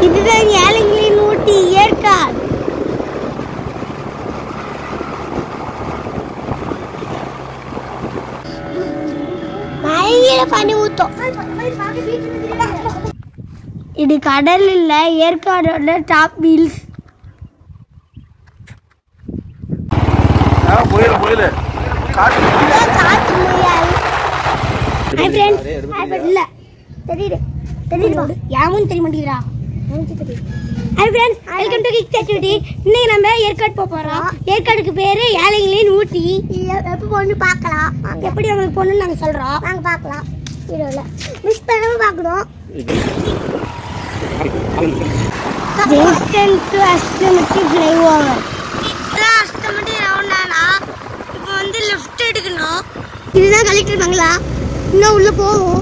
இதுதான் ஏழைகளின் ஊட்டி ஏற்காடு பயங்கர பனி ஊத்தம் இது கடல் இல்ல ஏற்காடோட டாப் வீல்ஸ் புயல் புயல் காட்டு காத்து முயல் ஹாய் ஃப்ரெண்ட்ஸ் ஹாய் ஃப்ரெண்ட் இல்ல தெரியுது தெரியுது யாமும் தெரிய மாட்டேங்கிறா hi friends welcome to kick activity இன்னைக்கு நம்ம ஏற்காடு போக போறோம் ஏற்காடுக்கு பேரு ஏழைகளின் ஊட்டி எப்போ பொண்ணு பார்க்கலாம் எப்படி அவங்களுக்கு பொண்ணுன்னு நாங்கள் சொல்றோம் நாங்கள் பார்க்கலாம் வீடியோவில் மிஸ் பண்ணாம பார்க்கணும் ஜெங்ஸ்டன் டு அஸ்தமட்டி ஃப்ளைஓவர் அஸ்தமட்டி ரவுண்டானா இப்போ வந்து லெஃப்ட் எடுக்கணும் இதுதான் கலெக்டர் பங்களா இன்னும் உள்ள போவோம்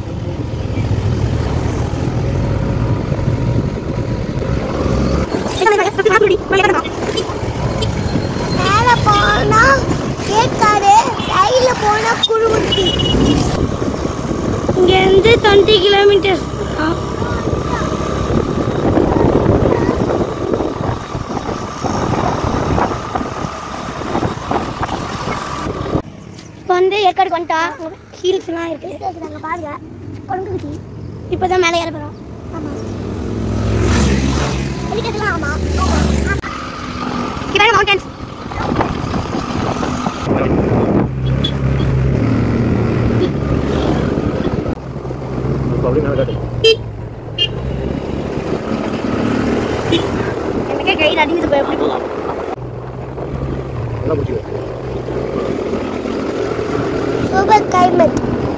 மேல போனா ஏற்காடு சைடில் போனா குருமுட்டி இங்க இருந்து டுவெண்ட்டி கிலோமீட்டர்ஸ் இப்போ வந்து ஏற்காடு வந்துட்டா ஹீல்ஸ்லாம் இருக்கு அங்கே பாருங்க கொண்டு இப்போ தான் மேலே ஏற போகிறோம் ஆமாம் ஹெலிகாப்டர்லாம் ஆமாம் இங்கே மவுண்டன்ஸ் அப்படி மேலே காட்டு எனக்கே கையில் அடிக்குது போய் எப்படி நல்லா பிடிச்சிக்க சூப்பர் கிளைமேட்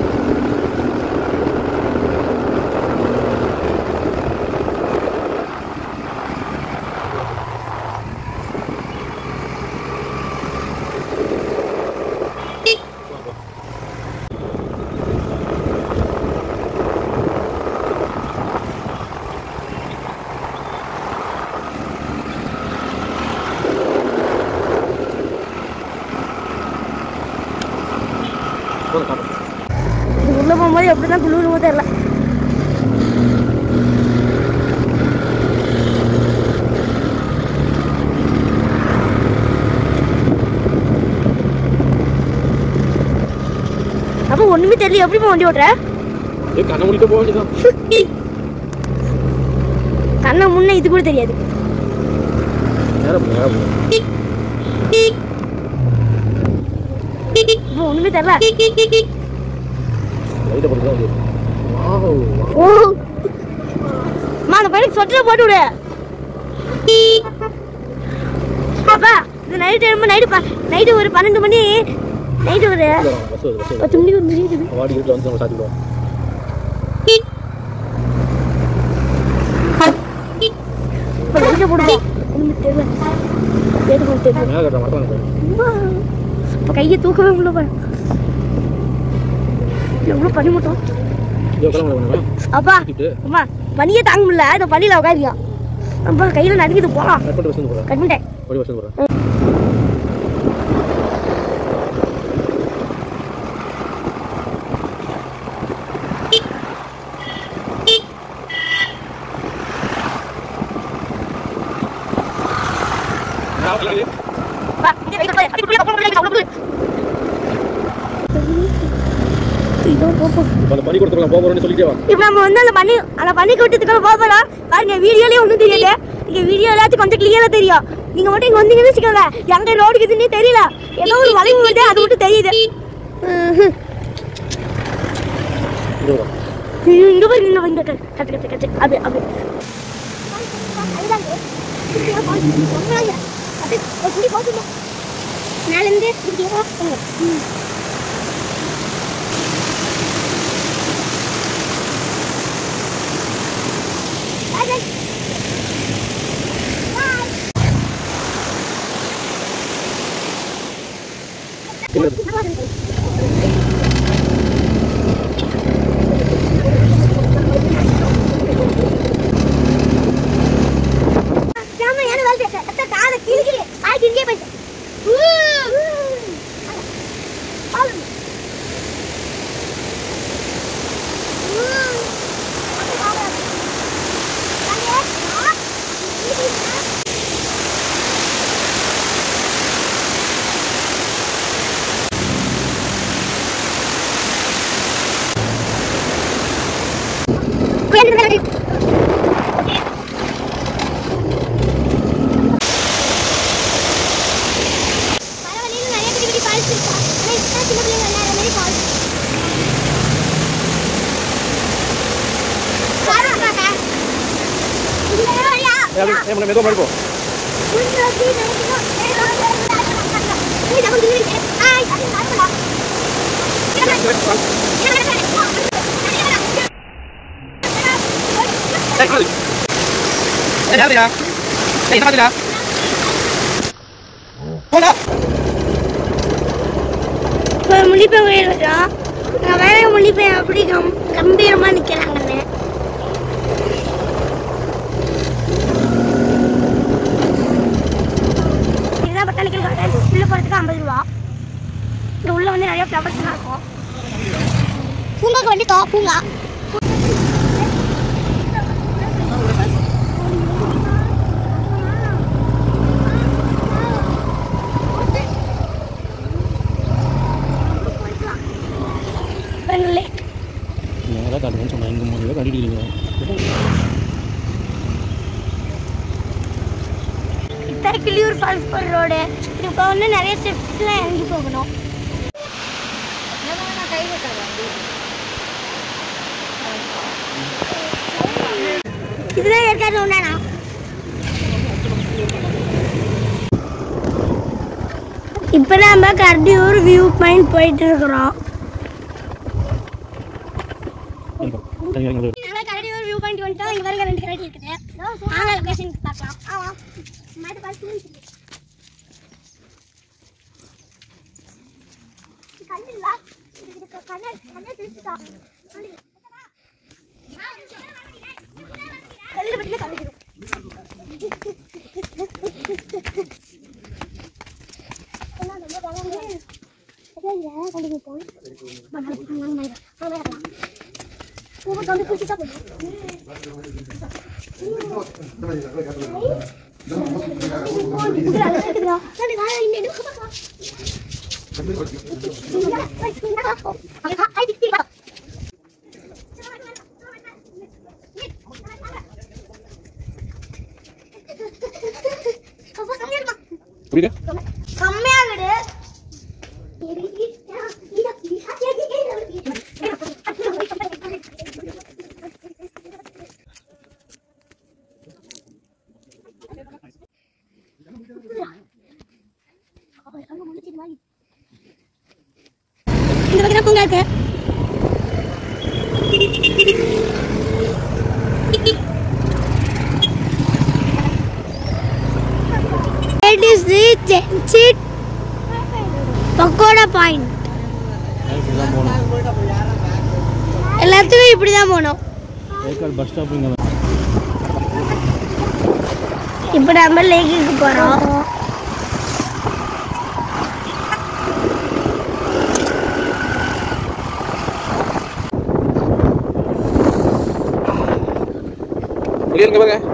போதும் காட்டு இது உள்ள போகும்போது எப்படி தான் குளிருமோ தெரியல அப்போ ஒண்ணுமே தெரியல எப்படி வண்டி ஓட்டுற ஏ கண்ணை முடிக்க போக வேண்டியதான் கண்ணை முன்ன இது கூட தெரியாது நேரம் போ, நேரம் போ. இப்போ ஒண்ணுமே தெரியல லைட்டை போட்டு தான் வந்து வாவ் ஓ அம்மா அந்த பையனுக்கு சொட்டரை போட்டு விடு அப்பா இது நைட்டு ரொம்ப நைட்டு நைட்டு ஒரு பன்னெண்டு மணி நைட்டு ஒரு பஸ் வருது பஸ் வருது பத்து மணிக்கு ஒரு மணி இருக்குது வாடி வீட்டில் வந்து நம்ம சாத்திடுவோம் இப்போ லைட்டை போடுவோம் ஒன்றுமே தெரியல லைட்டு போட்டு தெரியல மேலே கட்டுற மறக்காம இப்போ கையை தூக்கவே முடியல பாரு எவ்வளோ பனி மூட்டம் இதோ கிளம்ப வேணாம் அப்பா சுற்றிட்டு அம்மா பனியே தாங்க முடியல இந்த பனியில் உட்காரியா அப்பா கையில் நடுக்குது போகலாம் கட் பண்ணிட்டு பஸ் வந்து போகிறேன் கட் பண்ணிட்டேன் ஓடி பஸ் வந்து போகிறேன் அப்பா, இங்கே கையில பாரு. அப்படி குளியா, அப்புறம் குளியா, அப்புறம் குளியா. இதோ போ, போ. அந்த பனி கொடுத்துருக்கலாம் போக போகிறோன்னு சொல்லிட்டே வா இப்ப நம்ம வந்து அந்த பண்ணி அந்த பண்ணி கூட்டத்துக்கு போகலாம் பாருங்க வீடியோலயே ஒன்றும் தெரியல இங்க வீடியோ எல்லாத்துக்கும் கொஞ்சம் கிளியரா தெரியும் நீங்க மட்டும் இங்க வந்தீங்கன்னு வச்சுக்கோங்க எங்க ரோடு இருக்குதுன்னே தெரியல ஏதோ ஒரு வளைவு வருது அது மட்டும் தெரியுது ம்ஹும். இதோ வா. ஐயோ, இங்க பாருங்க இங்க பாருங்க கட்டு கட்டு கட்டு கட்டு அது அது மேலேருந்து இல்லை செம்மையான வாழ்க்கை. அத்தை காதை கிழிக்குது. ஆய் கிழிஞ்சே போயிடுச்சு. ஊ. பாருங்க. ஊ. அத்தை காதை. வாங்க. ஏய், அப்படியே, ஏய், முன்ன மெதுவா முன்னாடி போ. ஏய், போடு. ஏய், யாருடா? ஏய், என்ன பண்ணுறா? போடா. இப்போ முள்ளிப்பையன் போயிருக்கோம் நான் வேற முள்ளிப்பையன் அப்படி கம் கம்பீரமா நிக்கிறாங்கன்னு இதுதான் பட்டாணிக்கல் கார்டன் உள்ள போறதுக்கு ஐம்பது ரூபா இங்க உள்ள வந்து நிறைய ஃப்ளவர்ஸ் எல்லாம் இருக்கும் பூங்காக்கு வந்துட்டோம் பூங்கா லேக் நேரா காட்டுறேன்னு சொன்னேன். இங்க மூணு பேர் காட்டிட்டு இருக்கீங்க. இதான் கிளியூர் ஃபால்ஸ் போகிற ரோடு இப்போ வந்து நிறைய ஸ்டெப்ஸ்லாம் இறங்கி போகணும் இதுதான் ஏற்காடு ஒன்றானா இப்போ நம்ம கர்டியூர் வியூ பாயிண்ட் போயிட்டு இருக்கிறோம் இருப்பா. தண்ணி வாங்கி வந்து. நாங்கள் கரடியூர் வியூ பாயிண்ட் வந்துட்டோம் இங்கே வரைக்கும் ரெண்டு கரடி இருக்குது நாங்கள் லொக்கேஷன் பார்க்கலாம் ஆமாம் மாட்டு பார்த்து கண்ணுங்களா கண்ணை கண்ணை திருச்சிட்டா கல்லு பட்டில கல்லு புரியுதா? கம்மியா விடு இந்த பக்கம் பூங்கா இருக்கு It is the Genchit pakoda point இப்படி தான் போகணும். எல்லாத்துக்கும் இப்படி தான் போகணும் ஏற்காடு பஸ் ஸ்டாப் இங்க இப்போ நம்ம லேக்குக்கு போகிறோம் இங்க இருங்க பாருங்க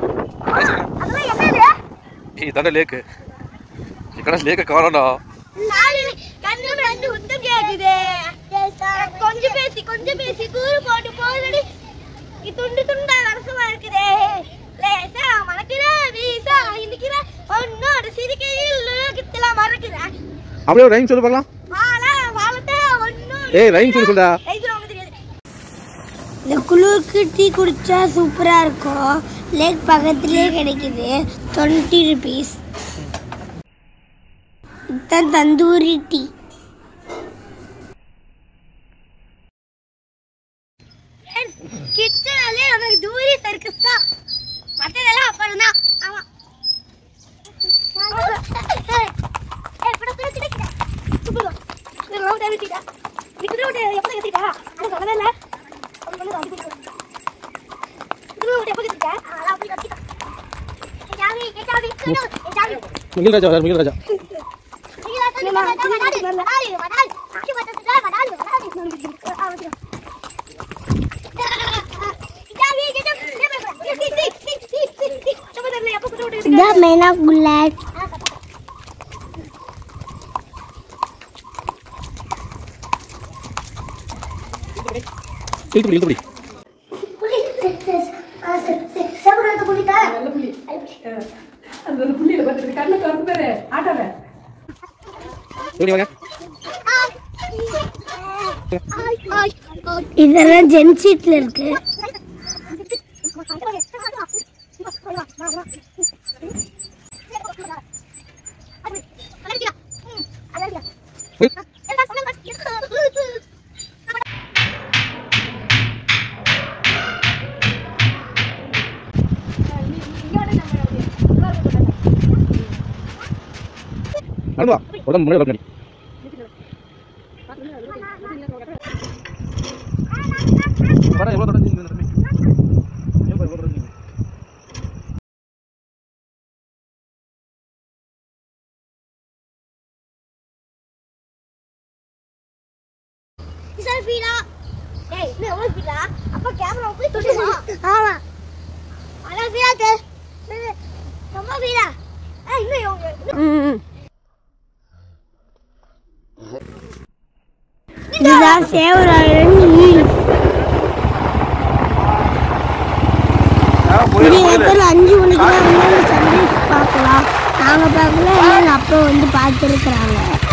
இதாண்ட லேக்கு ఇక్కడ లేక కావాలన్నా கண்ணு ரெண்டு உத்தம் கேக்குது கொஞ்சம் பேசி கொஞ்சம் பேசி கூறு போட்டு போகுது துண்டு துண்டா வரசமா இருக்குதே லேசா மணக்கிற வீசா இன்னைக்கிற உன்னோட சிரிக்கையில் உலகத்துல மறக்கிற அப்படியே ஒரு ரைம் சொல்லு பார்க்கலாம் ஆனா வாழத்த ஒன்னும் ஏய் ரைம் சொல்லு சொல்டா இந்த குளிருக்கு டீ குடிச்சா சூப்பரா இருக்கும் லேக் பக்கத்துலயே கிடைக்குது டுவெண்ட்டி ருபீஸ் இதுதான் தந்தூரி டீ கிச்சனாலே நமக்கு தூரி சர்க்கஸ் தான் மற்றதெல்லாம் அப்புறம் தான் ஆமா ஏய், இப்படி கூட கிடைக்குதா? சூப்பர். இந்த round அழுத்திட்டா. இந்த round எப்போ கத்திட்டா? அது சொல்லவே இல்ல. அது சொல்லு, அது சொல்லு. இந்த round எப்போ கத்திட்டா? ஆ, அதான் அப்படி கத்திட்டா. என் சாமி, என் சாமி, என் சாமி. மிகில் ராஜா வரார் மிகில் ராஜா நீங்களா சொல்லி வந்தால் வடாலு, வடாலு, வடாலு. ஆக்கி வந்ததுல வடாலு, வடாலு. ஆ, வந்துடும். The man of Gulag. இழுத்து பிடி இழுத்து பிடி அந்த ஒரு புள்ளியில பார்த்துட்டு கண்ணை திறந்து பாரு ஆட்டாத எப்படி வாங்க இதெல்லாம் ஜென்சீட்ல இருக்கு நடந்து வா உடம்பு முன்னாடி உட்காந்து வர எவ்வளோ தொடர்ந்து இந்த தம்பி எவ்வளோ எவ்வளோ தொடர்ந்து செல்ஃபிடா ஏய் இன்னும் எவ்வளவு ஸ்பீடா அப்பா கேமரா போய் தொட்டுமா ஆமா அட ஸ்பீடா தே ரொம்ப ஸ்பீடா ஏய் இன்னும் எவ்வளவு இதுதான் சேவராயன் ஹீல்ஸ் இடத்துல அஞ்சு மணிக்கு தான் வந்து சர்வீஸ் பார்க்கலாம் நாங்கள் பார்க்கல எங்கள் அப்பா வந்து பார்த்துருக்குறாங்க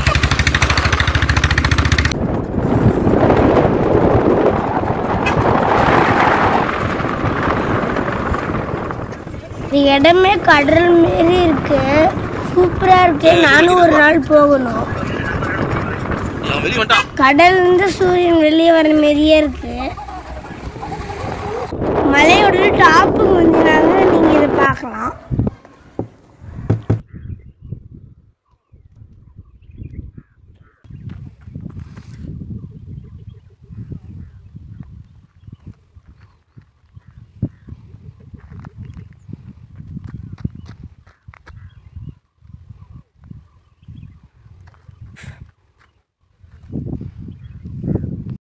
இந்த இடமே கடல் மாரி இருக்கு சூப்பரா இருக்கு நானும் ஒரு நாள் போகணும் வெளியே வந்துட்டான் கடல்ல இருந்து சூரியன் வெளியே வர மாரியே இருக்கு மலையோட டாப்புக்கு வந்து நாங்க